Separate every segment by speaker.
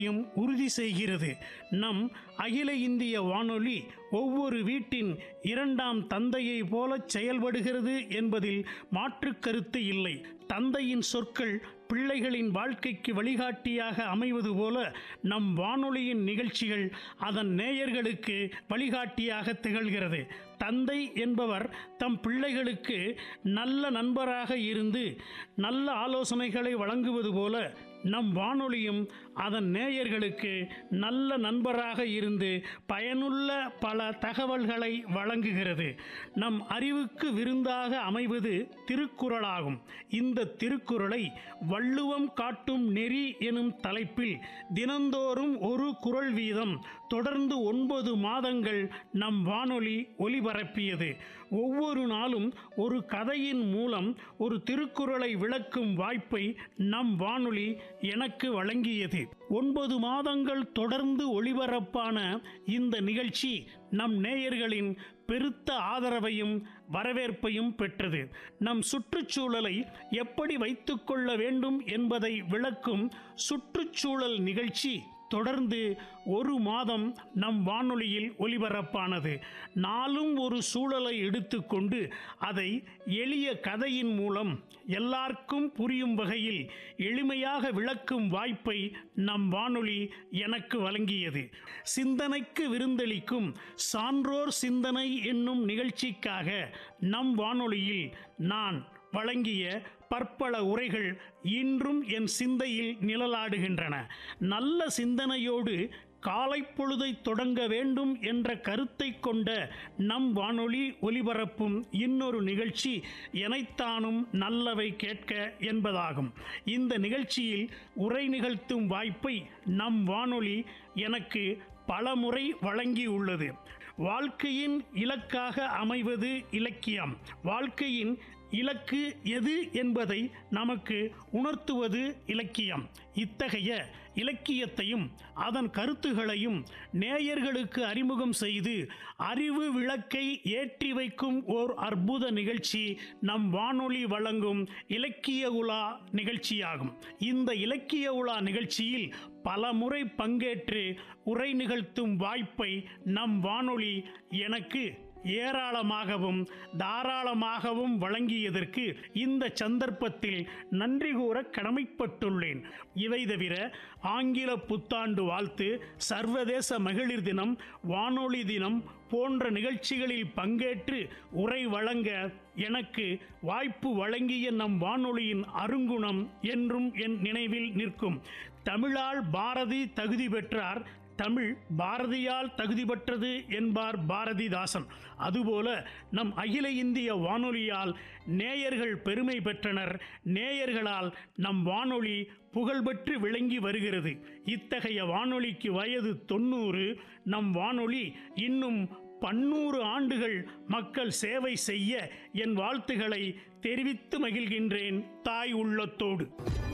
Speaker 1: யும் உறுதி செய்கிறது நம் அகில இந்திய வானொலி ஒவ்வொரு வீட்டின் இரண்டாம் தந்தையை போலச் செயல்படுகிறது என்பதில் மாற்றுக் கருத்து இல்லை தந்தையின் சொற்கள் பிள்ளைகளின் வாழ்க்கைக்கு வழிகாட்டியாக அமைவது போல நம் வானொலியின் நிகழ்ச்சிகள் அதன் நேயர்களுக்கு வழிகாட்டியாக திகழ்கிறது தந்தை என்பவர் தம் பிள்ளைகளுக்கு நல்ல நண்பராக இருந்து நல்ல ஆலோசனைகளை வழங்குவது போல நம் வானொலியும் அதன் நேயர்களுக்கு நல்ல நண்பராக இருந்து பயனுள்ள பல தகவல்களை வழங்குகிறது நம் அறிவுக்கு விருந்தாக அமைவது திருக்குறளாகும் இந்த திருக்குறளை வள்ளுவம் காட்டும் நெறி எனும் தலைப்பில் தினந்தோறும் ஒரு குறள் வீதம் தொடர்ந்து ஒன்பது மாதங்கள் நம் வானொலி ஒலிபரப்பியது ஒவ்வொரு நாளும் ஒரு கதையின் மூலம் ஒரு திருக்குறளை விளக்கும் வாய்ப்பை நம் வானொலி எனக்கு வழங்கியது ஒன்பது மாதங்கள் தொடர்ந்து ஒளிபரப்பான இந்த நிகழ்ச்சி நம் நேயர்களின் பெருத்த ஆதரவையும் வரவேற்பையும் பெற்றது நம் சுற்றுச்சூழலை எப்படி வைத்துக்கொள்ள வேண்டும் என்பதை விளக்கும் சுற்றுச்சூழல் நிகழ்ச்சி தொடர்ந்து ஒரு மாதம் நம் வானொலியில் ஒலிபரப்பானது நாளும் ஒரு சூழலை எடுத்துக்கொண்டு அதை எளிய கதையின் மூலம் எல்லாருக்கும் புரியும் வகையில் எளிமையாக விளக்கும் வாய்ப்பை நம் வானொலி எனக்கு வழங்கியது சிந்தனைக்கு விருந்தளிக்கும் சான்றோர் சிந்தனை என்னும் நிகழ்ச்சிக்காக நம் வானொலியில் நான் வழங்கிய பற்பல உரைகள் இன்றும் என் சிந்தையில் நிழலாடுகின்றன நல்ல சிந்தனையோடு காலை பொழுதை தொடங்க வேண்டும் என்ற கருத்தை கொண்ட நம் வானொலி ஒலிபரப்பும் இன்னொரு நிகழ்ச்சி எனைத்தானும் நல்லவை கேட்க என்பதாகும் இந்த நிகழ்ச்சியில் உரை நிகழ்த்தும் வாய்ப்பை நம் வானொலி எனக்கு பலமுறை வழங்கியுள்ளது வாழ்க்கையின் இலக்காக அமைவது இலக்கியம் வாழ்க்கையின் இலக்கு எது என்பதை நமக்கு உணர்த்துவது இலக்கியம் இத்தகைய இலக்கியத்தையும் அதன் கருத்துகளையும் நேயர்களுக்கு அறிமுகம் செய்து அறிவு விளக்கை ஏற்றி வைக்கும் ஓர் அற்புத நிகழ்ச்சி நம் வானொலி வழங்கும் இலக்கிய உலா நிகழ்ச்சியாகும் இந்த இலக்கிய உலா நிகழ்ச்சியில் பல முறை பங்கேற்று உரை நிகழ்த்தும் வாய்ப்பை நம் வானொலி எனக்கு ஏராளமாகவும் தாராளமாகவும் வழங்கியதற்கு இந்த சந்தர்ப்பத்தில் நன்றி கூற கடமைப்பட்டுள்ளேன் இவை தவிர ஆங்கில புத்தாண்டு வாழ்த்து சர்வதேச மகளிர் தினம் வானொலி தினம் போன்ற நிகழ்ச்சிகளில் பங்கேற்று உரை வழங்க எனக்கு வாய்ப்பு வழங்கிய நம் வானொலியின் அருங்குணம் என்றும் என் நினைவில் நிற்கும் தமிழால் பாரதி தகுதி பெற்றார் தமிழ் பாரதியால் தகுதி பெற்றது என்பார் பாரதிதாசன் அதுபோல நம் அகில இந்திய வானொலியால் நேயர்கள் பெருமை பெற்றனர் நேயர்களால் நம் வானொலி புகழ்பெற்று விளங்கி வருகிறது இத்தகைய வானொலிக்கு வயது தொண்ணூறு நம் வானொலி இன்னும் பன்னூறு ஆண்டுகள் மக்கள் சேவை செய்ய என் வாழ்த்துக்களை தெரிவித்து மகிழ்கின்றேன் தாய் உள்ளத்தோடு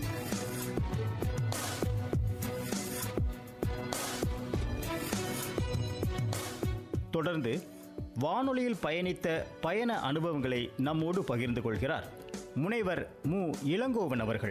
Speaker 2: தொடர்ந்து வானொலியில் பயணித்த பயண அனுபவங்களை நம்மோடு பகிர்ந்து கொள்கிறார் முனைவர் மு இளங்கோவன் அவர்கள்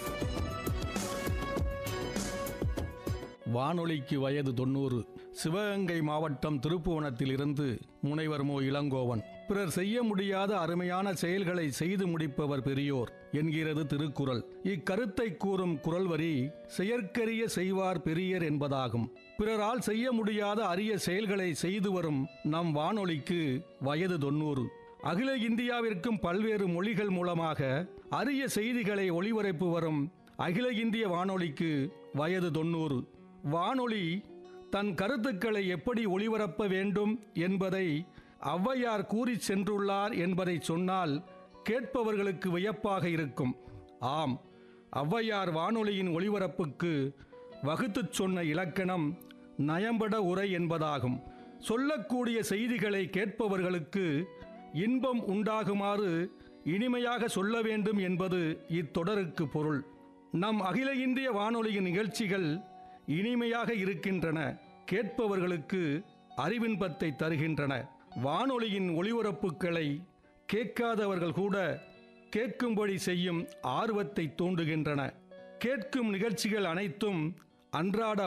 Speaker 3: வானொலிக்கு வயது தொண்ணூறு சிவகங்கை மாவட்டம் திருப்புவனத்தில் இருந்து முனைவர் மு இளங்கோவன் பிறர் செய்ய முடியாத அருமையான செயல்களை செய்து முடிப்பவர் பெரியோர் என்கிறது திருக்குறள் இக்கருத்தை கூறும் குறள் வரி செயற்கரிய செய்வார் பெரியர் என்பதாகும் பிறரால் செய்ய முடியாத அரிய செயல்களை செய்து வரும் நம் வானொலிக்கு வயது தொண்ணூறு அகில இந்தியாவிற்கும் பல்வேறு மொழிகள் மூலமாக அரிய செய்திகளை ஒளிபரப்பு வரும் அகில இந்திய வானொலிக்கு வயது தொண்ணூறு வானொலி தன் கருத்துக்களை எப்படி ஒளிபரப்ப வேண்டும் என்பதை ஔவையார் கூறி சென்றுள்ளார் என்பதை சொன்னால் கேட்பவர்களுக்கு வியப்பாக இருக்கும் ஆம் ஔவையார் வானொலியின் ஒளிபரப்புக்கு வகுத்துச் சொன்ன இலக்கணம் நயம்பட உரை என்பதாகும் சொல்லக்கூடிய செய்திகளை கேட்பவர்களுக்கு இன்பம் உண்டாகுமாறு இனிமையாக சொல்ல வேண்டும் என்பது இத்தொடருக்கு பொருள் நம் அகில இந்திய வானொலியின் நிகழ்ச்சிகள் இனிமையாக இருக்கின்றன கேட்பவர்களுக்கு அறிவின்பத்தை தருகின்றன வானொலியின் ஒளிபரப்புகளை கேட்காதவர்கள் கூட கேட்கும்படி செய்யும் ஆர்வத்தை தூண்டுகின்றன கேட்கும் நிகழ்ச்சிகள் அனைத்தும் அன்றாட